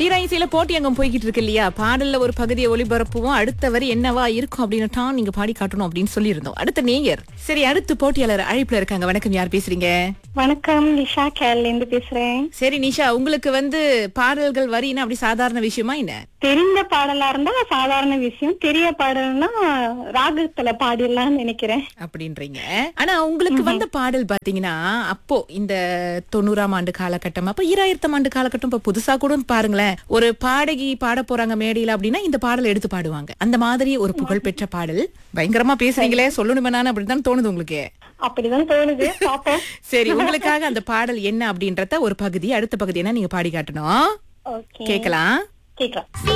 தீராயிசையில போட்டி அங்கம் போய்கிட்டு இருக்கு இல்லையா பாடல்ல ஒரு பகுதியை ஒளிபரப்புவோம் அடுத்த வரி என்னவா இருக்கும் அப்படின்னு நீங்க பாடி காட்டணும் அப்படின்னு சொல்லியிருந்தோம் அடுத்த நேயர் சரி அடுத்து போட்டியாளர் அழைப்புல இருக்காங்க வணக்கம் யார் பேசுறீங்க வணக்கம் நிஷா கேரள இருந்து பேசுறேன் சரி நிஷா உங்களுக்கு வந்து பாடல்கள் வரின்னா அப்படி சாதாரண விஷயமா என்ன தெரிந்த பாடலா இருந்தா சாதாரண விஷயம் தெரிய பாடல்னா ராகத்துல பாடிடலாம்னு நினைக்கிறேன் அப்படின்றீங்க ஆனா உங்களுக்கு வந்த பாடல் பாத்தீங்கன்னா அப்போ இந்த தொண்ணூறாம் ஆண்டு காலகட்டம் அப்ப ஈராயிரத்தாம் ஆண்டு காலகட்டம் இப்ப புதுசா கூட பாருங்களேன் ஒரு பாடகி பாட போறாங்க மேடையில அப்படின்னா இந்த பாடல் எடுத்து பாடுவாங்க அந்த மாதிரி ஒரு புகழ்பெற்ற பாடல் பயங்கரமா பேசுறீங்களே சொல்லணுமே நான் அப்படிதான் தோணுது உங்களுக்கு அப்படிதான் தோணுது பாப்போம் சரி உங்களுக்காக அந்த பாடல் என்ன அப்படின்றத ஒரு பகுதி அடுத்த பகுதி என்ன நீங்க பாடி காட்டணும் ஓகே கேக்கலாம் கேக்கலாம்